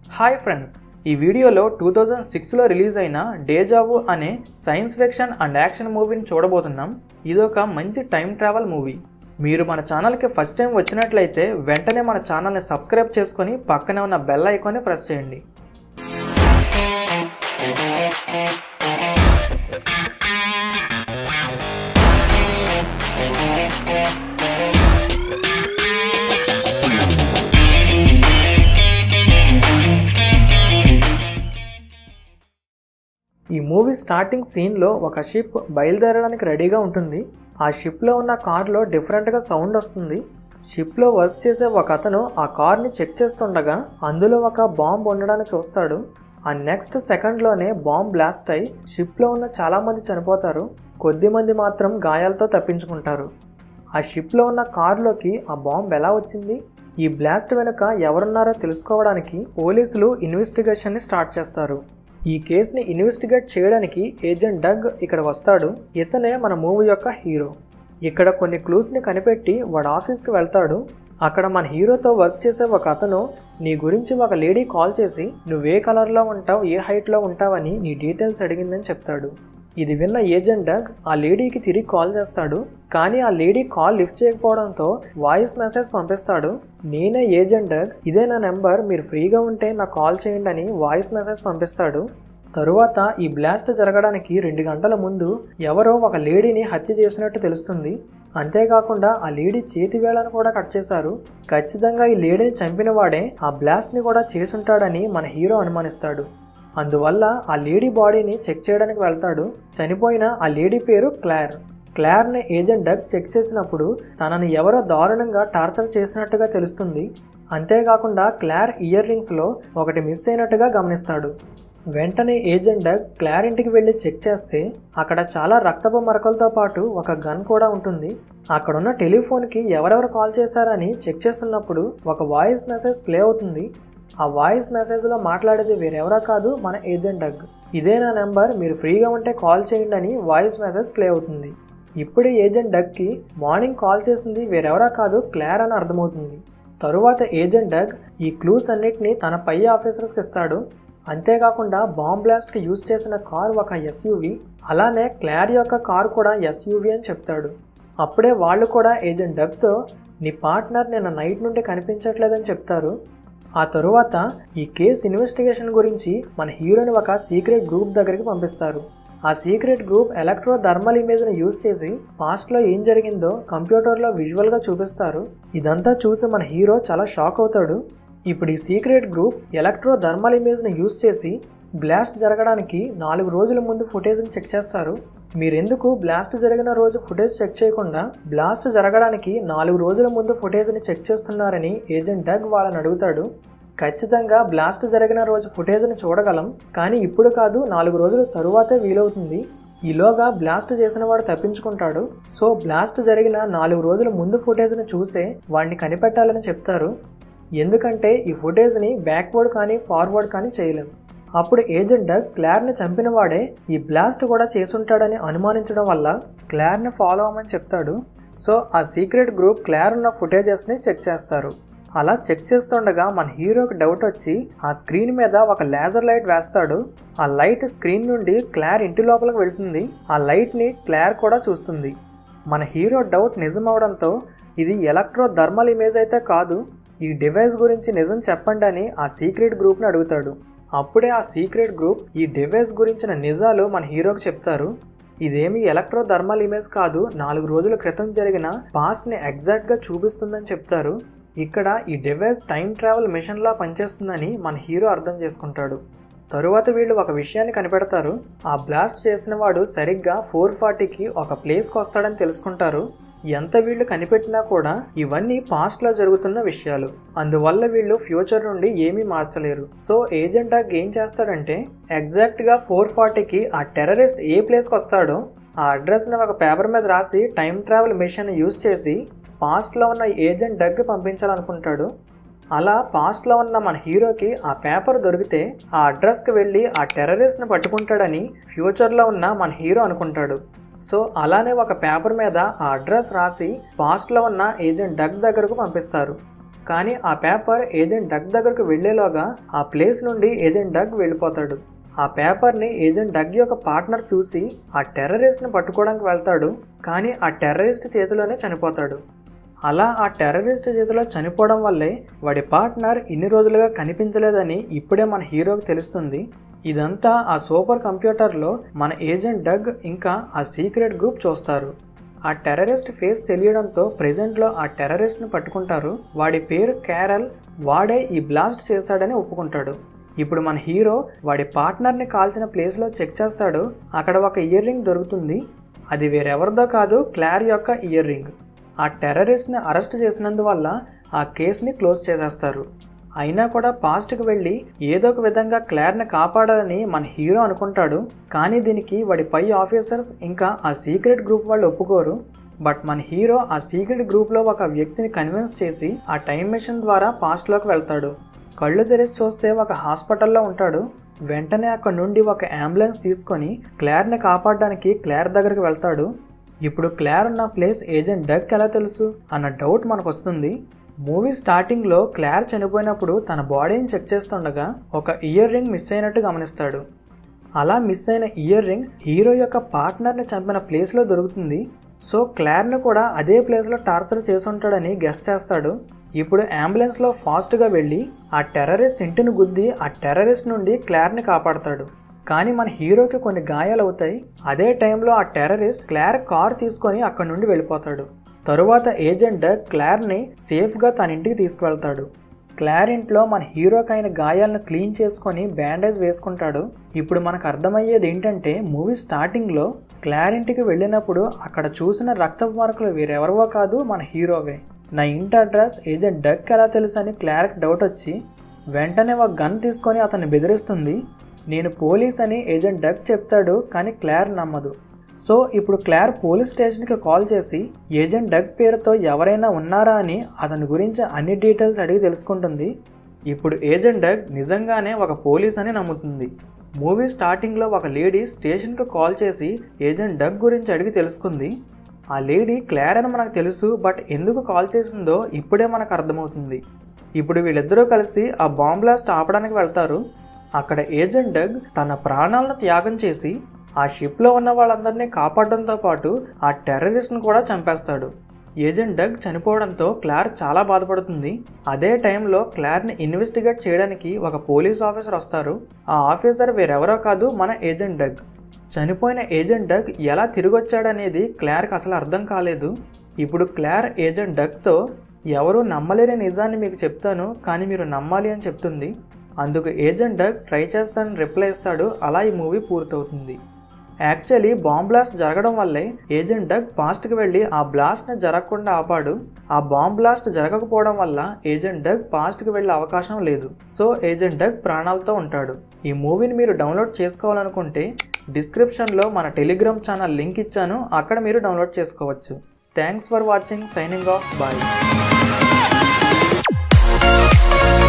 hi friends ఈ వీడియోలో two thousand సిక్స్లో రిలీజ్ అయిన డేజావు అనే సైన్స్ ఫిక్షన్ అండ్ యాక్షన్ మూవీని చూడబోతున్నాం ఇదొక మంచి టైం ట్రావెల్ మూవీ మీరు మన ఛానల్కి ఫస్ట్ టైం వచ్చినట్లయితే వెంటనే మన ఛానల్ని సబ్స్క్రైబ్ చేసుకొని పక్కనే ఉన్న బెల్ ఐకాన్ని ప్రెస్ చేయండి ఈ మూవీ స్టార్టింగ్ సీన్లో ఒక షిప్ బయలుదేరడానికి రెడీగా ఉంటుంది ఆ షిప్లో ఉన్న కార్లో డిఫరెంట్గా సౌండ్ వస్తుంది షిప్లో వర్క్ చేసే ఒక అతను ఆ కార్ని చెక్ చేస్తుండగా అందులో ఒక బాంబ్ ఉండడాన్ని చూస్తాడు ఆ నెక్స్ట్ సెకండ్లోనే బాంబ్ బ్లాస్ట్ అయి షిప్లో ఉన్న చాలామంది చనిపోతారు కొద్ది మంది మాత్రం గాయాలతో తప్పించుకుంటారు ఆ షిప్లో ఉన్న కార్లోకి ఆ బాంబ్ ఎలా వచ్చింది ఈ బ్లాస్ట్ వెనుక ఎవరున్నారో తెలుసుకోవడానికి పోలీసులు ఇన్వెస్టిగేషన్ని స్టార్ట్ చేస్తారు ఈ కేసుని ఇన్వెస్టిగేట్ చేయడానికి ఏజెంట్ డగ్ ఇక్కడ వస్తాడు ఇతనే మన మూవీ యొక్క హీరో ఇక్కడ కొన్ని క్లూస్ని కనిపెట్టి వాడు ఆఫీస్కి వెళ్తాడు అక్కడ మన హీరోతో వర్క్ చేసే ఒక అతను నీ గురించి ఒక లేడీ కాల్ చేసి నువ్వే కలర్లో ఉంటావు ఏ హైట్లో ఉంటావని నీ డీటెయిల్స్ అడిగిందని చెప్తాడు ఇది విన్న ఏజెంట్ డగ్ ఆ లేడీకి తిరిగి కాల్ చేస్తాడు కానీ ఆ లేడీ కాల్ లిఫ్ట్ చేయకపోవడంతో వాయిస్ మెసేజ్ పంపిస్తాడు నేనే ఏజెంట్ డగ్ ఇదే నా నెంబర్ మీరు ఫ్రీగా ఉంటే నాకు కాల్ చేయండి అని వాయిస్ మెసేజ్ పంపిస్తాడు తరువాత ఈ బ్లాస్ట్ జరగడానికి రెండు గంటల ముందు ఎవరో ఒక లేడీని హత్య చేసినట్టు తెలుస్తుంది అంతేకాకుండా ఆ లేడీ చేతి వేళను కూడా కట్ చేశారు ఖచ్చితంగా ఈ లేడీని చంపిన వాడే ఆ బ్లాస్ట్ని కూడా చేసుంటాడని మన హీరో అనుమానిస్తాడు అందువల్ల ఆ లేడీ బాడీని చెక్ చేయడానికి వెళ్తాడు చనిపోయిన ఆ లేడీ పేరు క్లార్ క్లార్ని ఏజెంట్ డగ్ చెక్ చేసినప్పుడు తనని ఎవరో దారుణంగా టార్చర్ చేసినట్టుగా తెలుస్తుంది అంతేకాకుండా క్లార్ ఇయర్ రింగ్స్లో ఒకటి మిస్ అయినట్టుగా గమనిస్తాడు వెంటనే ఏజెంట్ డగ్ క్లార్ ఇంటికి వెళ్ళి చెక్ చేస్తే అక్కడ చాలా రక్తపు మరకలతో పాటు ఒక గన్ కూడా ఉంటుంది అక్కడున్న టెలిఫోన్కి ఎవరెవరు కాల్ చేశారని చెక్ చేస్తున్నప్పుడు ఒక వాయిస్ మెసేజ్ ప్లే అవుతుంది ఆ వాయిస్ మెసేజ్లో మాట్లాడేది వేరెవరో కాదు మన ఏజెంట్ డగ్ ఇదే నా నెంబర్ మీరు ఫ్రీగా ఉంటే కాల్ చేయండి అని వాయిస్ మెసేజ్ ప్లే అవుతుంది ఇప్పుడు ఏజెంట్ డగ్కి మార్నింగ్ కాల్ చేసింది వేరెవరో కాదు క్లార్ అని అర్థమవుతుంది తరువాత ఏజెంట్ డగ్ ఈ క్లూస్ అన్నిటిని తన పై ఆఫీసర్స్కి ఇస్తాడు అంతేకాకుండా బాంబ్ బ్లాస్ట్కి యూజ్ చేసిన కార్ ఒక ఎస్యూవి అలానే క్లార్ యొక్క కార్ కూడా ఎస్యూవి అని చెప్తాడు అప్పుడే వాళ్ళు కూడా ఏజెంట్ డగ్తో నీ పార్ట్నర్ నిన్న నైట్ నుండి కనిపించట్లేదని చెప్తారు ఆ తరువాత ఈ కేసు ఇన్వెస్టిగేషన్ గురించి మన హీరోని ఒక సీక్రెట్ గ్రూప్ దగ్గరికి పంపిస్తారు ఆ సీక్రెట్ గ్రూప్ ఎలక్ట్రో థర్మల్ ఇమేజ్ని యూజ్ చేసి పాస్ట్లో ఏం జరిగిందో కంప్యూటర్లో విజువల్గా చూపిస్తారు ఇదంతా చూసి మన హీరో చాలా షాక్ అవుతాడు ఇప్పుడు ఈ సీక్రెట్ గ్రూప్ ఎలక్ట్రో థర్మల్ ఇమేజ్ని యూజ్ చేసి బ్లాస్ట్ జరగడానికి నాలుగు రోజుల ముందు ఫుటేజ్ని చెక్ చేస్తారు మీరెందుకు బ్లాస్ట్ జరిగిన రోజు ఫుటేజ్ చెక్ చేయకుండా బ్లాస్ట్ జరగడానికి నాలుగు రోజుల ముందు ఫుటేజ్ని చెక్ చేస్తున్నారని ఏజెంట్ డగ్ వాళ్ళని అడుగుతాడు ఖచ్చితంగా బ్లాస్ట్ జరిగిన రోజు ఫుటేజ్ని చూడగలం కానీ ఇప్పుడు కాదు నాలుగు రోజుల తరువాతే వీలవుతుంది ఈలోగా బ్లాస్ట్ చేసిన వాడు తప్పించుకుంటాడు సో బ్లాస్ట్ జరిగిన నాలుగు రోజుల ముందు ఫుటేజ్ని చూసే వాడిని కనిపెట్టాలని చెప్తారు ఎందుకంటే ఈ ఫుటేజ్ని బ్యాక్వర్డ్ కానీ ఫార్వర్డ్ కానీ చేయలేం అప్పుడు ఏజెంట్ డగ్ క్లార్ని చంపిన వాడే ఈ బ్లాస్ట్ కూడా చేసుంటాడని అనుమానించడం వల్ల క్లార్ని ఫాలో అవ్వమని చెప్తాడు సో ఆ సీక్రెట్ గ్రూప్ క్లార్ ఉన్న ఫుటేజెస్ని చెక్ చేస్తారు అలా చెక్ చేస్తుండగా మన హీరోకి డౌట్ వచ్చి ఆ స్క్రీన్ మీద ఒక లేజర్ లైట్ వేస్తాడు ఆ లైట్ స్క్రీన్ నుండి క్లార్ ఇంటి లోపలికి వెళ్తుంది ఆ లైట్ని క్లార్ కూడా చూస్తుంది మన హీరో డౌట్ నిజమవడంతో ఇది ఎలక్ట్రో థర్మల్ ఇమేజ్ అయితే కాదు ఈ డివైస్ గురించి నిజం చెప్పండి అని ఆ సీక్రెట్ గ్రూప్ని అడుగుతాడు అప్పుడే ఆ సీక్రెట్ గ్రూప్ ఈ డివైస్ గురించిన నిజాలు మన హీరోకి చెప్తారు ఇదేమి ఎలక్ట్రో థర్మల్ ఇమేజ్ కాదు నాలుగు రోజుల క్రితం జరిగిన పాస్ట్ని ఎగ్జాక్ట్గా చూపిస్తుందని చెప్తారు ఇక్కడ ఈ డివైస్ టైం ట్రావెల్ మిషన్లా పనిచేస్తుందని మన హీరో అర్థం చేసుకుంటాడు తరువాత వీళ్ళు ఒక విషయాన్ని కనిపెడతారు ఆ బ్లాస్ట్ చేసిన వాడు సరిగ్గా ఫోర్ ఫార్టీకి ఒక ప్లేస్కి వస్తాడని తెలుసుకుంటారు ఎంత వీళ్ళు కనిపెట్టినా కూడా ఇవన్నీ పాస్ట్లో జరుగుతున్న విషయాలు అందువల్ల వీళ్ళు ఫ్యూచర్ నుండి ఏమీ మార్చలేరు సో ఏజెంట్ డాగ్ ఏం చేస్తాడంటే ఎగ్జాక్ట్గా ఫోర్ ఫార్టీకి ఆ టెర్రరిస్ట్ ఏ ప్లేస్కి వస్తాడో ఆ అడ్రస్ని ఒక పేపర్ మీద రాసి టైం ట్రావెల్ మిషన్ యూజ్ చేసి పాస్ట్లో ఉన్న ఏజెంట్ డగ్ పంపించాలనుకుంటాడు అలా పాస్ట్లో ఉన్న మన హీరోకి ఆ పేపర్ దొరికితే ఆ అడ్రస్కి వెళ్ళి ఆ టెర్రరిస్ట్ని పట్టుకుంటాడని ఫ్యూచర్లో ఉన్న మన హీరో అనుకుంటాడు సో అలానే ఒక పేపర్ మీద ఆ అడ్రస్ రాసి పాస్ట్లో ఉన్న ఏజెంట్ డగ్ దగ్గరకు పంపిస్తారు కానీ ఆ పేపర్ ఏజెంట్ డగ్ దగ్గరకు వెళ్లేలోగా ఆ ప్లేస్ నుండి ఏజెంట్ డగ్ వెళ్ళిపోతాడు ఆ పేపర్ని ఏజెంట్ డగ్ యొక్క పార్ట్నర్ చూసి ఆ టెర్రరిస్ట్ని పట్టుకోవడానికి వెళ్తాడు కానీ ఆ టెర్రరిస్ట్ చేతిలోనే చనిపోతాడు అలా ఆ టెర్రరిస్ట్ చేతిలో చనిపోవడం వల్లే వాడి పార్ట్నర్ ఇన్ని రోజులుగా కనిపించలేదని ఇప్పుడే మన హీరోకి తెలుస్తుంది ఇదంతా ఆ సూపర్ కంప్యూటర్లో మన ఏజెంట్ డగ్ ఇంకా ఆ సీక్రెట్ గ్రూప్ చూస్తారు ఆ టెర్రరిస్ట్ ఫేస్ తెలియడంతో ప్రెజెంట్లో ఆ టెర్రరిస్ట్ని పట్టుకుంటారు వాడి పేరు క్యారల్ వాడే ఈ బ్లాస్ట్ చేశాడని ఒప్పుకుంటాడు ఇప్పుడు మన హీరో వాడి పార్ట్నర్ని కాల్చిన ప్లేస్లో చెక్ చేస్తాడు అక్కడ ఒక ఇయర్ రింగ్ దొరుకుతుంది అది వేరెవరిదో కాదు క్లార్ యొక్క ఇయర్ రింగ్ ఆ టెర్రరిస్ట్ని అరెస్ట్ చేసినందువల్ల ఆ కేసుని క్లోజ్ చేసేస్తారు అయినా కూడా పాస్ట్కి వెళ్ళి ఏదో ఒక విధంగా క్లార్ని కాపాడాలని మన హీరో అనుకుంటాడు కానీ దీనికి వాడి పై ఆఫీసర్స్ ఇంకా ఆ సీక్రెట్ గ్రూప్ వాళ్ళు ఒప్పుకోరు బట్ మన హీరో ఆ సీక్రెట్ గ్రూప్లో ఒక వ్యక్తిని కన్విన్స్ చేసి ఆ టైం మెషిన్ ద్వారా పాస్ట్లోకి వెళ్తాడు కళ్ళు తెరిచి చూస్తే ఒక హాస్పిటల్లో ఉంటాడు వెంటనే అక్కడ నుండి ఒక అంబులెన్స్ తీసుకొని క్లార్ని కాపాడడానికి క్లార్ దగ్గరికి వెళ్తాడు ఇప్పుడు క్లార్ ఉన్న ప్లేస్ ఏజెంట్ డగ్ ఎలా తెలుసు అన్న డౌట్ మనకు వస్తుంది మూవీ స్టార్టింగ్లో క్లార్ చనిపోయినప్పుడు తన బాడీని చెక్ చేస్తుండగా ఒక ఇయర్ రింగ్ మిస్ అయినట్టు గమనిస్తాడు అలా మిస్ అయిన ఇయర్ రింగ్ హీరో యొక్క పార్ట్నర్ని చంపిన ప్లేస్లో దొరుకుతుంది సో క్లార్ను కూడా అదే ప్లేస్లో టార్చర్ చేసుంటాడని గెస్ట్ చేస్తాడు ఇప్పుడు అంబులెన్స్లో ఫాస్ట్గా వెళ్ళి ఆ టెర్రరిస్ట్ ఇంటిని గుద్ది ఆ టెర్రరిస్ట్ నుండి క్లార్ని కాపాడతాడు కానీ మన హీరోకి కొన్ని గాయాలు అవుతాయి అదే టైంలో ఆ టెర్రరిస్ట్ క్లార్ కార్ తీసుకొని అక్కడి నుండి వెళ్ళిపోతాడు తరువాత ఏజెంట్ క్లార్ని సేఫ్గా తన ఇంటికి తీసుకువెళ్తాడు క్లార్ ఇంట్లో మన హీరోకి అయిన గాయాలను క్లీన్ చేసుకొని బ్యాండేజ్ వేసుకుంటాడు ఇప్పుడు మనకు అర్థమయ్యేది ఏంటంటే మూవీ స్టార్టింగ్లో క్లార్ ఇంటికి వెళ్ళినప్పుడు అక్కడ చూసిన రక్తపు మార్కులు వేరెవరవో కాదు మన హీరోవే నా ఇంటి అడ్రస్ ఏజెంట్ డక్ ఎలా తెలుసు అని క్లార్కి డౌట్ వచ్చి వెంటనే ఒక గన్ తీసుకొని అతన్ని బెదిరిస్తుంది నేను పోలీస్ అని ఏజెంట్ డక్ చెప్తాడు కానీ క్లార్ నమ్మదు సో ఇప్పుడు క్లార్ పోలీస్ స్టేషన్కి కాల్ చేసి ఏజెంట్ డగ్ పేరుతో ఎవరైనా ఉన్నారా అని అతని గురించి అన్ని డీటెయిల్స్ అడిగి తెలుసుకుంటుంది ఇప్పుడు ఏజెంట్ డగ్ నిజంగానే ఒక పోలీస్ అని నమ్ముతుంది మూవీ స్టార్టింగ్లో ఒక లేడీ స్టేషన్కి కాల్ చేసి ఏజెంట్ డగ్ గురించి అడిగి తెలుసుకుంది ఆ లేడీ క్లార్ అని మనకు తెలుసు బట్ ఎందుకు కాల్ చేసిందో ఇప్పుడే మనకు అర్థమవుతుంది ఇప్పుడు వీళ్ళిద్దరూ కలిసి ఆ బాంబ్ బ్లాస్ట్ ఆపడానికి వెళ్తారు అక్కడ ఏజెంట్ డగ్ తన ప్రాణాలను త్యాగం చేసి ఆ షిప్లో ఉన్న వాళ్ళందరినీ కాపాడడంతో పాటు ఆ టెర్రరిస్ట్ను కూడా చంపేస్తాడు ఏజెంట్ డగ్ చనిపోవడంతో క్లార్ చాలా బాధపడుతుంది అదే టైంలో క్లార్ని ఇన్వెస్టిగేట్ చేయడానికి ఒక పోలీస్ ఆఫీసర్ వస్తారు ఆ ఆఫీసర్ వేరెవరో కాదు మన ఏజెంట్ డగ్ చనిపోయిన ఏజెంట్ డగ్ ఎలా తిరిగొచ్చాడనేది క్లార్కి అసలు అర్థం కాలేదు ఇప్పుడు క్లార్ ఏజెంట్ డగ్తో ఎవరు నమ్మలేని నిజాన్ని మీకు చెప్తాను కానీ మీరు నమ్మాలి అని చెప్తుంది అందుకు ఏజెంట్ డగ్ ట్రై చేస్తానని రిప్లై ఇస్తాడు అలా ఈ మూవీ పూర్తవుతుంది యాక్చువల్లీ బాంబ్ బ్లాస్ట్ జరగడం వల్లే ఏజెంట్ డగ్ పాస్ట్కి వెళ్ళి ఆ బ్లాస్ట్ని జరగకుండా ఆపాడు ఆ బాంబ్ బ్లాస్ట్ జరగకపోవడం వల్ల ఏజెంట్ డగ్ పాస్ట్కి వెళ్ళే అవకాశం లేదు సో ఏజెంట్ డగ్ ప్రాణాలతో ఉంటాడు ఈ మూవీని మీరు డౌన్లోడ్ చేసుకోవాలనుకుంటే డిస్క్రిప్షన్లో మన టెలిగ్రామ్ ఛానల్ లింక్ ఇచ్చాను అక్కడ మీరు డౌన్లోడ్ చేసుకోవచ్చు thanks for watching signing off bye